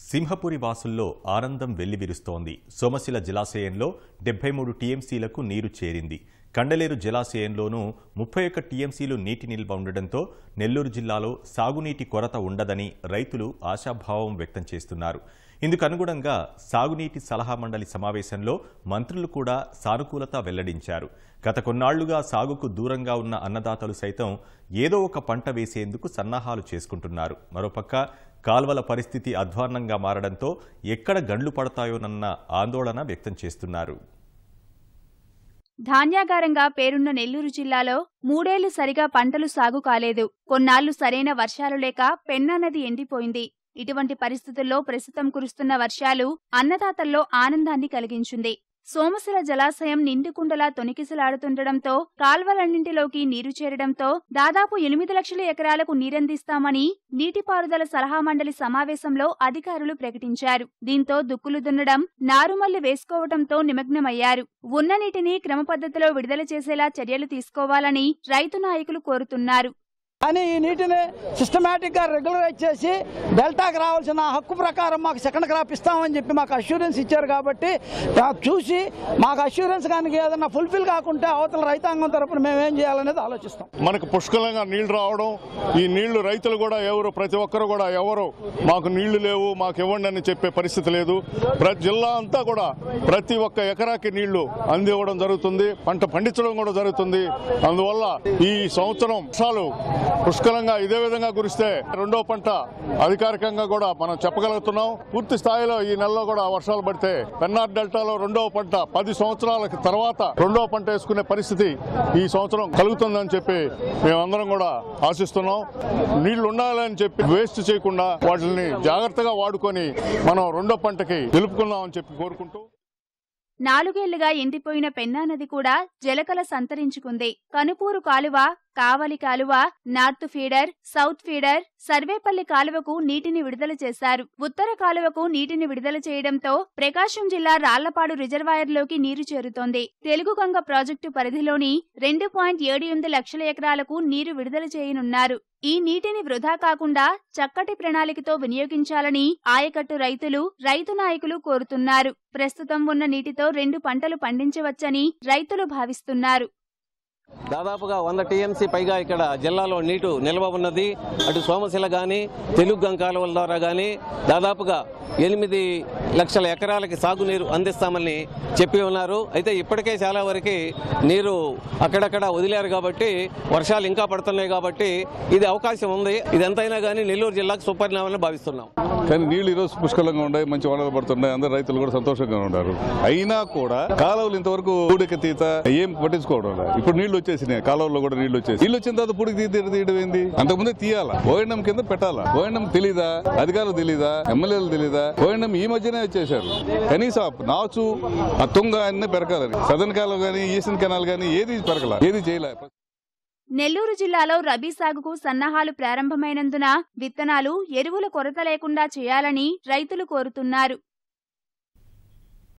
సింహపురి వాసుల్లో ఆనందం వెల్లివిరుస్తోంది సోమశిల జలాశయంలో డెబ్బై మూడు టీఎంసీలకు నీరు చేరింది కండలేరు జలాశయంలోనూ ముప్పై ఒక్క టీఎంసీలు నీటి నిల్వ ఉండడంతో నెల్లూరు జిల్లాలో సాగునీటి కొరత ఉండదని రైతులు ఆశాభావం వ్యక్తం చేస్తున్నారు ఇందుకు అనుగుణంగా సాగునీటి సలహా మండలి సమావేశంలో మంత్రులు కూడా సానుకూలత వెల్లడించారు గత కొన్నాళ్లుగా సాగుకు దూరంగా ఉన్న అన్నదాతలు సైతం ఏదో ఒక పంట వేసేందుకు సన్నాహాలు చేసుకుంటున్నారు మరోపక్క కాల్వల పరిస్థితి అధ్వాన్నంగా మారడంతో ఎక్కడ గండ్లు పడతాయోనన్న ఆందోళన వ్యక్తం చేస్తున్నారు ధాన్యాగారంగా పేరున్న నెల్లూరు జిల్లాలో మూడేళ్లు సరిగా పంటలు సాగు కాలేదు కొన్నాళ్లు సరైన వర్షాలు లేక పెన్నా నది ఎండిపోయింది ఇటువంటి పరిస్థితుల్లో ప్రస్తుతం కురుస్తున్న వర్షాలు అన్నదాతల్లో ఆనందాన్ని కలిగించింది సోమశిల జలాశయం నిండుకుండలా తొనికిసలాడుతుండటంతో కాల్వలన్నింటిలోకి నీరు చేరడంతో దాదాపు ఎనిమిది లక్షల ఎకరాలకు నీరందిస్తామని నీటిపారుదల సలహా మండలి సమావేశంలో అధికారులు ప్రకటించారు దీంతో దుక్కులు దున్నడం నారుమల్లి వేసుకోవడంతో నిమగ్నమయ్యారు ఉన్న నీటిని క్రమపద్ధతిలో విడుదల చేసేలా చర్యలు తీసుకోవాలని రైతు నాయకులు కోరుతున్నారు కానీ ఈ నీటిని సిస్టమేటిక్ గా రెగ్యులరైజ్ చేసి డెల్టాకి రావాల్సిన హక్కు ప్రకారం మాకు సెకండ్ క్రాప్ ఇస్తామని చెప్పి మాకు అష్యూరెన్స్ ఇచ్చారు కాబట్టి ఆ చూసి మాకు అష్యూరెన్స్ కానీ ఏదైనా ఫుల్ఫిల్ కాకుంటే అవతల రైతాంగం తరపున మేము ఏం చేయాలనేది ఆలోచిస్తాం మనకు పుష్కలంగా నీళ్లు రావడం ఈ నీళ్లు రైతులు కూడా ఎవరు ప్రతి ఒక్కరు కూడా ఎవరు మాకు నీళ్లు లేవు మాకు ఇవ్వండి అని చెప్పే పరిస్థితి లేదు ప్రతి జిల్లా అంతా కూడా ప్రతి ఒక్క ఎకరాకి నీళ్లు అందివ్వడం జరుగుతుంది పంట పండించడం కూడా జరుగుతుంది అందువల్ల ఈ సంవత్సరం వర్షాలు పుష్కలంగా ఇదే విధంగా కురిస్తే రెండో పంట అధికారికంగా కూడా మనం చెప్పగలుగుతున్నాం పూర్తి స్థాయిలో ఈ నెలలో కూడా వర్షాలు పడితే పెన్నార్ డెల్టాలో రెండవ పంట పది సంవత్సరాల తర్వాత రెండవ పంట వేసుకునే పరిస్థితి ఈ సంవత్సరం కలుగుతుందని చెప్పి మేమందరం కూడా ఆశిస్తున్నాం నీళ్లు ఉండాలని చెప్పి వేస్ట్ చేయకుండా వాటిని జాగ్రత్తగా వాడుకొని మనం రెండో పంటకి నిలుపుకుందామని చెప్పి కోరుకుంటూ నాలుగేళ్లుగా ఎండిపోయిన పెన్నా నది కూడా జలకల సంతరించుకుంది కనుపూరు కాలువ కావలి కాలువ north feeder south feeder Sarvepalli కాలువకు నీటిని విడుదల చేశారు ఉత్తర కాలువకు నీటిని విడుదల చేయడంతో ప్రకాశం జిల్లా రాళ్లపాడు రిజర్వాయర్లోకి నీరు చేరుతోంది తెలుగు గంగ ప్రాజెక్టు పరిధిలోని రెండు పాయింట్ ఏడు ఎనిమిది లక్షల ఎకరాలకు నీరు విడుదల చేయనున్నారు ఈ నీటిని వృధా కాకుండా చక్కటి ప్రణాళికతో వినియోగించాలని ఆయకట్టు రైతులు రైతు నాయకులు కోరుతున్నారు ప్రస్తుతం ఉన్న నీటితో రెండు పంటలు పండించవచ్చని రైతులు భావిస్తున్నారు దాదాపుగా వంద టీఎంసీ పైగా ఇక్కడ జిల్లాలో నీటు నిల్వ ఉన్నది అటు సోమశిల కానీ తెలుగు గంకాలువల ద్వారా కానీ దాదాపుగా ఎనిమిది లక్షల ఎకరాలకి సాగునీరు అందిస్తామని చెప్పి ఉన్నారు అయితే ఇప్పటికే చాలా వరకు నీరు అక్కడక్కడ వదిలారు కాబట్టి వర్షాలు ఇంకా పడుతున్నాయి కాబట్టి ఇది అవకాశం ఉంది ఇది ఎంతైనా కానీ నెల్లూరు జిల్లాకు సుపరిణామని భావిస్తున్నాం కానీ నీళ్లు ఈరోజు పుష్కలంగా ఉన్నాయి మంచి వనరులు పడుతున్నాయి అందరు రైతులు కూడా సంతోషంగా ఉన్నారు అయినా కూడా కాలువలు ఇంతవరకు పూడిక తీత ఏం పట్టించుకోవడం లేదు. ఇప్పుడు నీళ్లు వచ్చేసినాయి కాలువల్లో కూడా నీళ్లు వచ్చేసి నీళ్లు వచ్చిన తర్వాత పూడికి తీత తీయడం ఏంది అంతకుముందే తీయాలా ఓఎండం కింద పెట్టాలా ఓఎండం తెలీదా అధికారులు తెలీదా ఎమ్మెల్యేలు తెలీదా ఓఎండం ఈ మధ్యనే వచ్చేసారు కనీసం ఆ నాచు ఆ తుంగ అన్ని పెరగాలని సదన్ కాలువ కానీ ఈసన్ కెనాల్ కానీ ఏది పెరగల ఏది చేయలే నెల్లూరు జిల్లాలో రబీ సాగుకు సన్నాహాలు ప్రారంభమైనందున విత్తనాలు ఎరువుల కొరత లేకుండా చేయాలని రైతులు కోరుతున్నారు